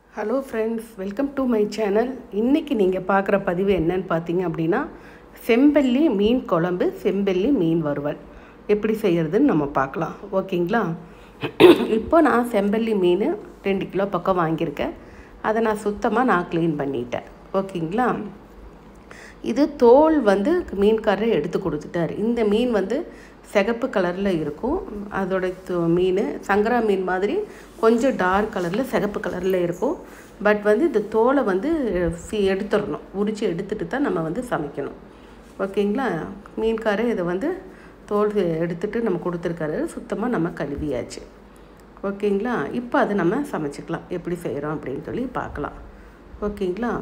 hello friends welcome to my channel இன்றைக்கி நீங்கள் பார்க்குற பதிவு என்னன்னு பார்த்தீங்க அப்படின்னா செம்பல்லி மீன் குழம்பு செம்பல்லி மீன் வறுவல் எப்படி செய்கிறதுன்னு நம்ம பார்க்கலாம் ஓகேங்களா இப்போ நான் செம்பல்லி மீன் ரெண்டு கிலோ பக்கம் வாங்கியிருக்கேன் அதை நான் சுத்தமாக நான் க்ளீன் பண்ணிட்டேன் ஓகேங்களா இது தோல் வந்து மீன்காரர் எடுத்து கொடுத்துட்டார் இந்த மீன் வந்து சிகப்பு கலரில் இருக்கும் அதோட து- மீன் சங்கரா மீன் மாதிரி கொஞ்சம் டார்க் கலரில் சிகப்பு கலரில் இருக்கும் பட் வந்து இந்த தோலை வந்து சி- எடுத்துடணும் உரித்து எடுத்துட்டு தான் நம்ம வந்து சமைக்கணும் ஓகேங்களா மீன்காரர் இதை வந்து தோல் எடுத்துட்டு நம்ம கொடுத்துருக்காரு சுத்தமாக நம்ம கழுவியாச்சு ஓகேங்களா இப்போ அதை நம்ம சமைச்சிக்கலாம் எப்படி செய்கிறோம் அப்படின்னு சொல்லி பார்க்கலாம் ஓகேங்களா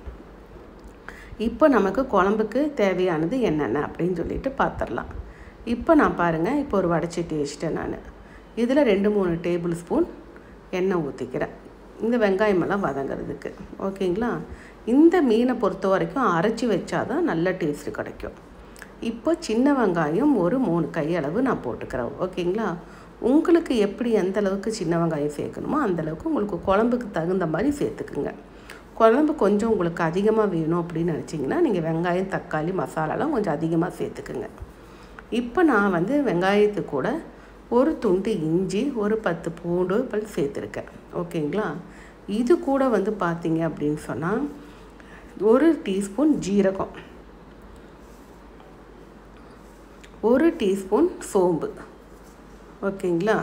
இப்போ நமக்கு குழம்புக்கு தேவையானது என்னென்ன அப்படின்னு சொல்லிட்டு பார்த்துடலாம் இப்போ நான் பாருங்கள் இப்போ ஒரு வடைச்சட்டி வச்சுட்டேன் நான் இதில் ரெண்டு மூணு டேபிள் ஸ்பூன் எண்ணெய் ஊற்றிக்கிறேன் இந்த வெங்காயமெல்லாம் வதங்கிறதுக்கு ஓகேங்களா இந்த மீனை பொறுத்த வரைக்கும் அரைச்சி வச்சாதான் நல்ல டேஸ்ட்டு கிடைக்கும் இப்போ சின்ன வெங்காயம் ஒரு மூணு கையளவு நான் போட்டுக்கிறேன் ஓகேங்களா உங்களுக்கு எப்படி எந்த அளவுக்கு சின்ன வெங்காயம் சேர்க்கணுமோ அந்த அளவுக்கு உங்களுக்கு குழம்புக்கு தகுந்த மாதிரி சேர்த்துக்குங்க குழம்பு கொஞ்சம் உங்களுக்கு அதிகமாக வேணும் அப்படின்னு நினச்சிங்கன்னா நீங்கள் வெங்காயம் தக்காளி மசாலாலாம் கொஞ்சம் அதிகமாக சேர்த்துக்குங்க இப்போ நான் வந்து வெங்காயத்து கூட ஒரு துண்டு இஞ்சி ஒரு பத்து பூண்டு பல் சேர்த்துருக்கேன் ஓகேங்களா இது கூட வந்து பார்த்தீங்க அப்படின்னு சொன்னால் ஒரு டீஸ்பூன் ஜீரகம் ஒரு டீஸ்பூன் சோம்பு ஓகேங்களா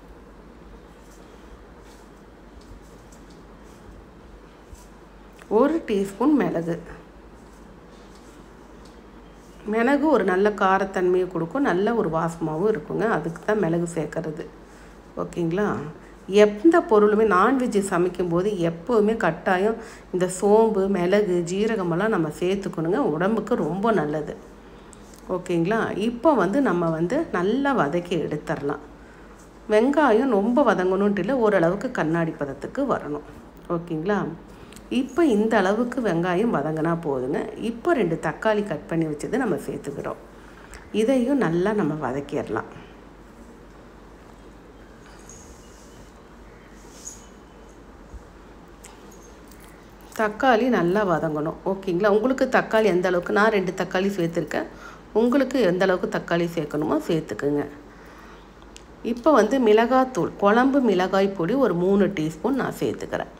ஒரு டீஸ்பூன் மிளகு மிளகு ஒரு நல்ல காரத்தன்மையை கொடுக்கும் நல்ல ஒரு வாசமாகவும் இருக்குங்க அதுக்கு தான் மிளகு சேர்க்கறது ஓகேங்களா எந்த பொருளுமே நான்வெஜ் சமைக்கும்போது எப்போவுமே கட்டாயம் இந்த சோம்பு மிளகு ஜீரகமெல்லாம் நம்ம சேர்த்துக்கணுங்க உடம்புக்கு ரொம்ப நல்லது ஓகேங்களா இப்போ வந்து நம்ம வந்து நல்லா வதக்கி எடுத்துடலாம் வெங்காயம் ரொம்ப வதங்கணுன்ட்டு இல்லை ஓரளவுக்கு கண்ணாடி பதத்துக்கு வரணும் ஓகேங்களா இப்போ இந்த அளவுக்கு வெங்காயம் வதங்கினா போதுங்க இப்போ ரெண்டு தக்காளி கட் பண்ணி வச்சது நம்ம சேர்த்துக்கிறோம் இதையும் நல்லா நம்ம வதக்கிடலாம் தக்காளி நல்லா வதங்கணும் ஓகேங்களா உங்களுக்கு தக்காளி எந்த அளவுக்கு நான் ரெண்டு தக்காளி சேர்த்துருக்கேன் உங்களுக்கு எந்த அளவுக்கு தக்காளி சேர்க்கணுமோ சேர்த்துக்குங்க இப்போ வந்து மிளகாத்தூள் குழம்பு மிளகாய் பொடி ஒரு மூணு டீஸ்பூன் நான் சேர்த்துக்கிறேன்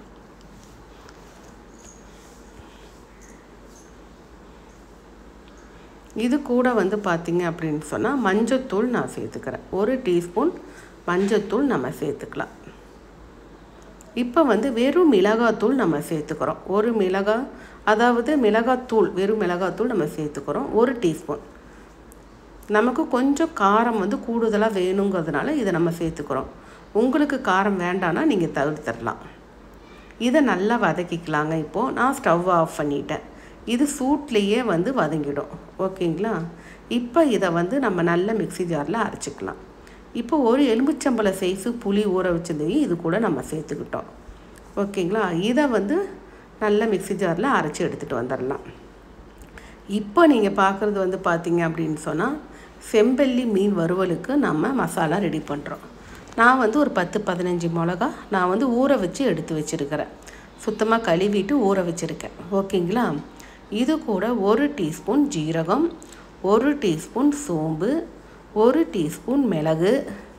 இது கூட வந்து பார்த்தீங்க அப்படின்னு சொன்னால் மஞ்சத்தூள் நான் சேர்த்துக்கிறேன் ஒரு டீஸ்பூன் மஞ்சத்தூள் நம்ம சேர்த்துக்கலாம் இப்போ வந்து வெறும் மிளகாத்தூள் நம்ம சேர்த்துக்கிறோம் ஒரு மிளகா அதாவது மிளகாத்தூள் வெறும் மிளகாத்தூள் நம்ம சேர்த்துக்கிறோம் ஒரு டீஸ்பூன் நமக்கு கொஞ்சம் காரம் வந்து கூடுதலாக வேணுங்கிறதுனால இதை நம்ம சேர்த்துக்கிறோம் உங்களுக்கு காரம் வேண்டான்னா நீங்கள் தவிர்த்துடலாம் இதை நல்லா வதக்கிக்கலாங்க இப்போது நான் ஸ்டவ் ஆஃப் பண்ணிட்டேன் இது சூட்லேயே வந்து வதங்கிடும் ஓகேங்களா இப்போ இதை வந்து நம்ம நல்ல மிக்ஸி ஜாரில் அரைச்சிக்கலாம் இப்போ ஒரு எலுமிச்சம்பழ சைஸு புளி ஊற வச்சதையும் இது கூட நம்ம சேர்த்துக்கிட்டோம் ஓகேங்களா இதை வந்து நல்ல மிக்ஸி ஜாரில் அரைச்சி எடுத்துகிட்டு வந்துடலாம் இப்போ நீங்கள் பார்க்குறது வந்து பார்த்தீங்க அப்படின்னு சொன்னால் செம்பல்லி மீன் வறுவலுக்கு நம்ம மசாலா ரெடி பண்ணுறோம் நான் வந்து ஒரு பத்து பதினஞ்சு மிளகா நான் வந்து ஊற வச்சு எடுத்து வச்சுருக்கிறேன் சுத்தமாக கழுவிட்டு ஊற வச்சுருக்கேன் ஓகேங்களா இது கூட ஒரு டீஸ்பூன் ஜீரகம் ஒரு டீஸ்பூன் சோம்பு ஒரு டீஸ்பூன் மிளகு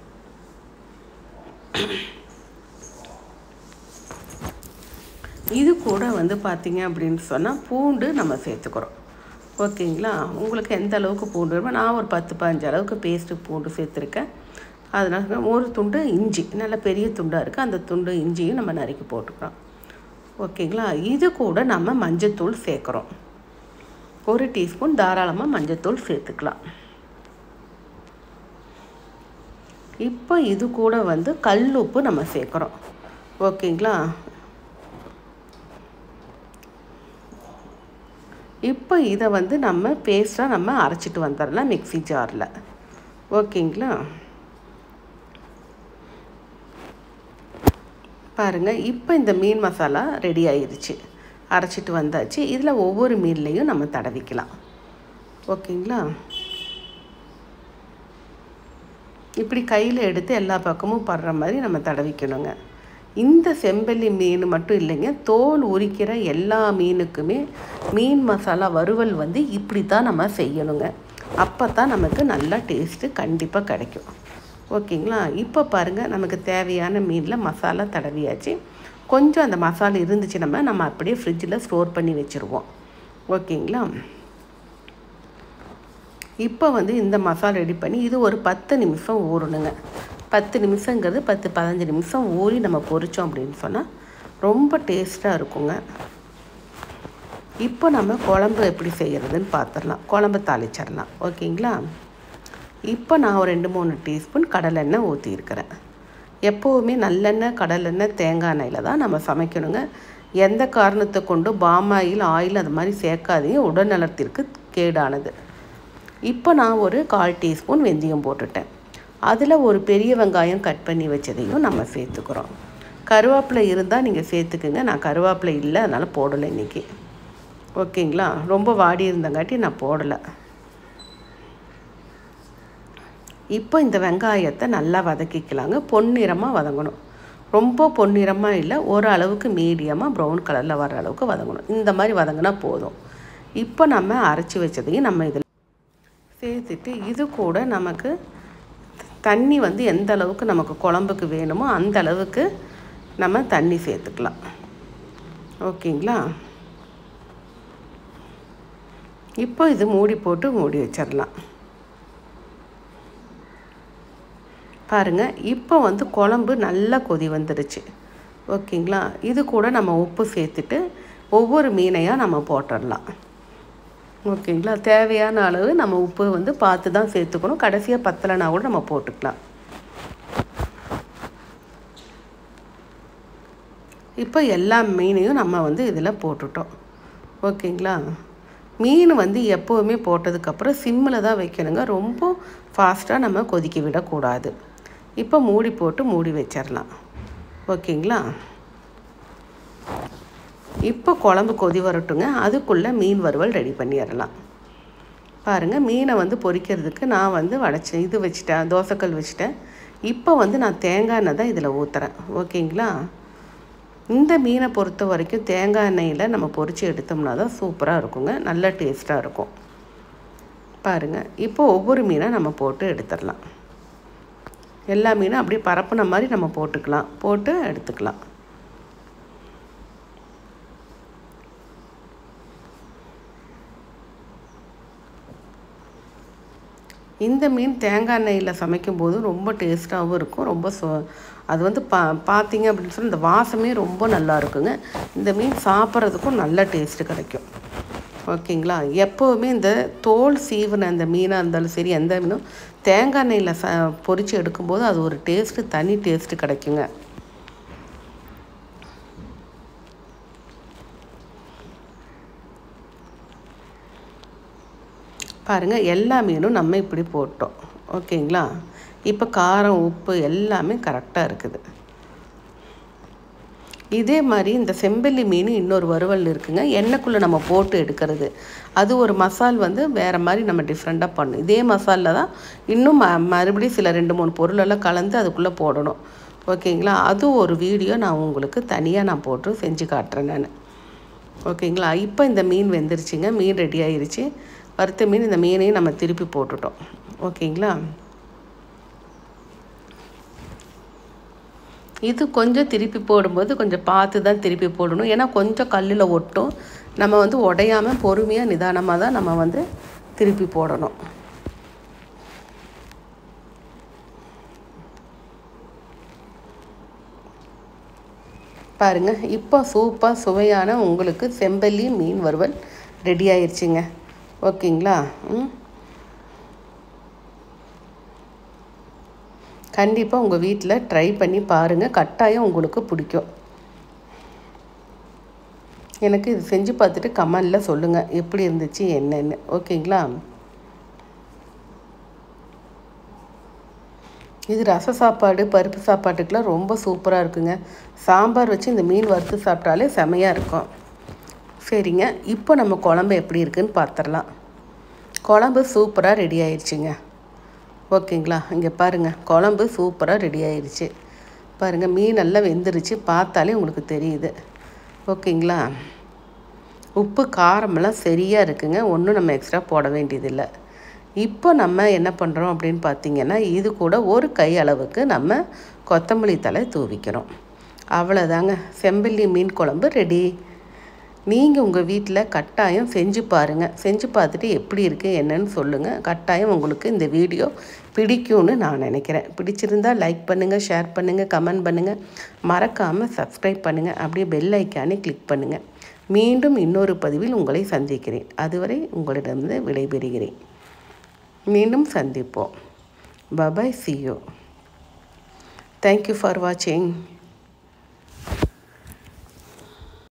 இது கூட வந்து பார்த்தீங்க அப்படின்னு சொன்னால் பூண்டு நம்ம சேர்த்துக்கிறோம் ஓகேங்களா உங்களுக்கு எந்த அளவுக்கு பூண்டு வேணுமோ நான் ஒரு பத்து பதினஞ்சு அளவுக்கு பேஸ்ட்டு பூண்டு சேர்த்துருக்கேன் அதனால ஒரு துண்டு இஞ்சி நல்ல பெரிய துண்டாக இருக்குது அந்த துண்டு இஞ்சியும் நம்ம நறுக்கி போட்டுக்கிறோம் ஓகேங்களா இது கூட நம்ம மஞ்சத்தூள் சேர்க்குறோம் ஒரு டீஸ்பூன் தாராளமாக மஞ்சத்தூள் சேர்த்துக்கலாம் இப்போ இது கூட வந்து கல் உப்பு நம்ம சேர்க்குறோம் ஓகேங்களா இப்போ இதை வந்து நம்ம பேஸ்ட்டாக நம்ம அரைச்சிட்டு வந்துடலாம் மிக்ஸி ஜாரில் ஓகேங்களா பாருங்கள் இப்போ இந்த மீன் மசாலா ரெடி ஆயிருச்சு அரைச்சிட்டு வந்தாச்சு இதில் ஒவ்வொரு மீன்லேயும் நம்ம தடவிக்கலாம் ஓகேங்களா இப்படி கையில் எடுத்து எல்லா பக்கமும் படுற மாதிரி நம்ம தடவிக்கணுங்க இந்த செம்பல்லி மீன் மட்டும் இல்லைங்க தோல் உரிக்கிற எல்லா மீனுக்குமே மீன் மசாலா வறுவல் வந்து இப்படி தான் நம்ம செய்யணுங்க அப்போ தான் நமக்கு நல்லா டேஸ்ட்டு கண்டிப்பாக கிடைக்கும் ஓகேங்களா இப்போ பாருங்கள் நமக்கு தேவையான மீனில் மசாலா தடவியாச்சு கொஞ்சம் அந்த மசாலா இருந்துச்சு நம்ம நம்ம அப்படியே ஃப்ரிட்ஜில் ஸ்டோர் பண்ணி வச்சுருவோம் ஓகேங்களா இப்போ வந்து இந்த மசாலா ரெடி பண்ணி இது ஒரு பத்து நிமிஷம் ஊறணுங்க பத்து நிமிஷங்கிறது பத்து பதினஞ்சு நிமிஷம் ஊறி நம்ம பொரித்தோம் அப்படின்னு சொன்னால் ரொம்ப டேஸ்ட்டாக இருக்குங்க இப்போ நம்ம குழம்பு எப்படி செய்கிறதுன்னு பார்த்துடலாம் குழம்பு தாளிச்சிடலாம் ஓகேங்களா இப்போ நான் ஒரு ரெண்டு மூணு டீஸ்பூன் கடலெண்ணெய் ஊற்றியிருக்கிறேன் எப்போவுமே நல்லெண்ணெய் கடலெண்ணெய் தேங்காய் எண்ணெயில் தான் நம்ம சமைக்கணுங்க எந்த காரணத்தை கொண்டு பாமாயில் ஆயில் அது மாதிரி சேர்க்காதீங்க உடல் நலத்திற்கு கேடானது இப்போ நான் ஒரு கால் டீஸ்பூன் வெந்தயம் போட்டுட்டேன் அதில் ஒரு பெரிய வெங்காயம் கட் பண்ணி வச்சதையும் நம்ம சேர்த்துக்கிறோம் கருவேப்பிலை இருந்தால் நீங்கள் சேர்த்துக்குங்க நான் கருவேப்பிலை இல்லை அதனால் போடலை இன்றைக்கி ஓகேங்களா ரொம்ப வாடி இருந்தங்காட்டி நான் போடலை இப்போ இந்த வெங்காயத்தை நல்லா வதக்கிக்கலாங்க பொன்னிறமாக வதங்கணும் ரொம்ப பொன்னிறமாக இல்லை ஒரு அளவுக்கு மீடியமாக ப்ரௌன் கலரில் வர அளவுக்கு வதங்கணும் இந்த மாதிரி வதங்கினா போதும் இப்போ நம்ம அரைச்சி வச்சதையும் நம்ம இதில் சேர்த்துட்டு இது கூட நமக்கு தண்ணி வந்து எந்த அளவுக்கு நமக்கு குழம்புக்கு வேணுமோ அந்த அளவுக்கு நம்ம தண்ணி சேர்த்துக்கலாம் ஓகேங்களா இப்போ இது மூடி போட்டு மூடி வச்சிடலாம் பாருங்கள் இப்போ வந்து குழம்பு நல்லா கொதி வந்துடுச்சு ஓகேங்களா இது கூட நம்ம உப்பு சேர்த்துட்டு ஒவ்வொரு மீனையாக நம்ம போட்டுடலாம் ஓகேங்களா தேவையான அளவு நம்ம உப்பு வந்து பார்த்து தான் சேர்த்துக்கணும் கடைசியாக பத்தலைனா கூட நம்ம போட்டுக்கலாம் இப்போ எல்லா மீனையும் நம்ம வந்து இதில் போட்டுட்டோம் ஓகேங்களா மீன் வந்து எப்போவுமே போட்டதுக்கப்புறம் சிம்மில் தான் வைக்கணுங்க ரொம்ப ஃபாஸ்ட்டாக நம்ம கொதிக்க விடக்கூடாது இப்போ மூடி போட்டு மூடி வச்சிடலாம் ஓகேங்களா இப்போ குழம்பு கொதி வரட்டுங்க அதுக்குள்ளே மீன் வறுவல் ரெடி பண்ணிடலாம் பாருங்கள் மீனை வந்து பொரிக்கிறதுக்கு நான் வந்து வடைச்சி இது வச்சுட்டேன் தோசைக்கல் வச்சுட்டேன் இப்போ வந்து நான் தேங்காய் எண்ணெய் தான் இதில் ஊற்றுறேன் ஓகேங்களா இந்த மீனை பொறுத்த வரைக்கும் தேங்காய் எண்ணெயில் நம்ம பொரித்து எடுத்தோம்னா தான் சூப்பராக இருக்குங்க நல்ல டேஸ்ட்டாக இருக்கும் பாருங்கள் இப்போ ஒவ்வொரு மீனை நம்ம போட்டு எடுத்துடலாம் எல்லா மீனும் அப்படியே பரப்புன மாதிரி நம்ம போட்டுக்கலாம் போட்டு எடுத்துக்கலாம் இந்த மீன் தேங்காய் எண்ணெயில் சமைக்கும்போது ரொம்ப டேஸ்ட்டாகவும் இருக்கும் ரொம்ப சு அது வந்து பா பார்த்தீங்க அப்படின்னு சொல்லி இந்த வாசமே ரொம்ப நல்லா இருக்குங்க இந்த மீன் சாப்பிட்றதுக்கும் நல்ல டேஸ்ட்டு கிடைக்கும் ஓகேங்களா எப்போவுமே இந்த தோல் சீவின அந்த மீனாக இருந்தாலும் சரி எந்த மீனும் தேங்காய் எண்ணெயில் ச பொரித்து எடுக்கும்போது அது ஒரு டேஸ்ட்டு தனி டேஸ்ட்டு கிடைக்குங்க பாருங்கள் எல்லா மீனும் நம்ம இப்படி போட்டோம் ஓகேங்களா இப்போ காரம் உப்பு எல்லாமே கரெக்டாக இருக்குது இதே மாதிரி இந்த செம்பல்லி மீன் இன்னொரு வறுவல் இருக்குங்க எண்ணெய்க்குள்ளே நம்ம போட்டு எடுக்கிறது அது ஒரு மசால் வந்து வேறு மாதிரி நம்ம டிஃப்ரெண்ட்டாக பண்ணணும் இதே மசாலில் தான் இன்னும் ம மறுபடியும் சில ரெண்டு மூணு பொருளெல்லாம் கலந்து அதுக்குள்ளே போடணும் ஓகேங்களா அது ஒரு வீடியோ நான் உங்களுக்கு தனியாக நான் போட்டு செஞ்சு காட்டுறேன் நான் ஓகேங்களா இப்போ இந்த மீன் வெந்துருச்சுங்க மீன் ரெடி ஆயிருச்சு வறுத்த மீன் இந்த மீனையும் நம்ம திருப்பி போட்டுட்டோம் ஓகேங்களா இது கொஞ்சம் திருப்பி போடும்போது கொஞ்சம் பார்த்து தான் திருப்பி போடணும் ஏன்னா கொஞ்சம் கல்லில் ஒட்டும் நம்ம வந்து உடையாமல் பொறுமையாக நிதானமாக தான் நம்ம வந்து திருப்பி போடணும் பாருங்கள் இப்போ சூப்பாக சுவையான உங்களுக்கு செம்பல்லி மீன் வறுவல் ரெடி ஆயிடுச்சுங்க ஓகேங்களா ம் கண்டிப்பாக உங்கள் வீட்டில் ட்ரை பண்ணி பாருங்கள் கட்டாயம் உங்களுக்கு பிடிக்கும் எனக்கு இது செஞ்சு பார்த்துட்டு கமெண்டில் சொல்லுங்கள் எப்படி இருந்துச்சு என்னன்னு ஓகேங்களா இது ரச சாப்பாடு பருப்பு சாப்பாட்டுக்கெலாம் ரொம்ப சூப்பராக இருக்குங்க சாம்பார் வச்சு இந்த மீன் வறுத்து சாப்பிட்டாலே செமையாக இருக்கும் சரிங்க இப்போ நம்ம குழம்பு எப்படி இருக்குன்னு பார்த்துடலாம் குழம்பு சூப்பராக ரெடி ஆயிடுச்சுங்க ஓகேங்களா இங்கே பாருங்கள் குழம்பு சூப்பராக ரெடி ஆயிடுச்சு பாருங்கள் மீன் நல்லா வெந்துருச்சு பார்த்தாலே உங்களுக்கு தெரியுது ஓகேங்களா உப்பு காரமெல்லாம் சரியாக இருக்குங்க ஒன்றும் நம்ம எக்ஸ்ட்ரா போட வேண்டியதில்லை இப்போ நம்ம என்ன பண்ணுறோம் அப்படின்னு பார்த்தீங்கன்னா இது கூட ஒரு கை அளவுக்கு நம்ம கொத்தமல்லி தலை தூவிக்கிறோம் அவ்வளோதாங்க செம்பல்லி மீன் குழம்பு ரெடி நீங்கள் உங்கள் வீட்டில் கட்டாயம் செஞ்சு பாருங்கள் செஞ்சு பார்த்துட்டு எப்படி இருக்குது என்னன்னு சொல்லுங்கள் கட்டாயம் உங்களுக்கு இந்த வீடியோ பிடிக்கும்னு நான் நினைக்கிறேன் பிடிச்சிருந்தா லைக் பண்ணுங்கள் ஷேர் பண்ணுங்கள் கமெண்ட் பண்ணுங்கள் மறக்காமல் சப்ஸ்கிரைப் பண்ணுங்கள் அப்படியே பெல் ஐக்கானே கிளிக் பண்ணுங்கள் மீண்டும் இன்னொரு பதிவில் உங்களை சந்திக்கிறேன் அதுவரை உங்களிடமிருந்து விடைபெறுகிறேன் மீண்டும் சந்திப்போம் பபாய் சியோ தேங்க்யூ ஃபார் வாட்சிங்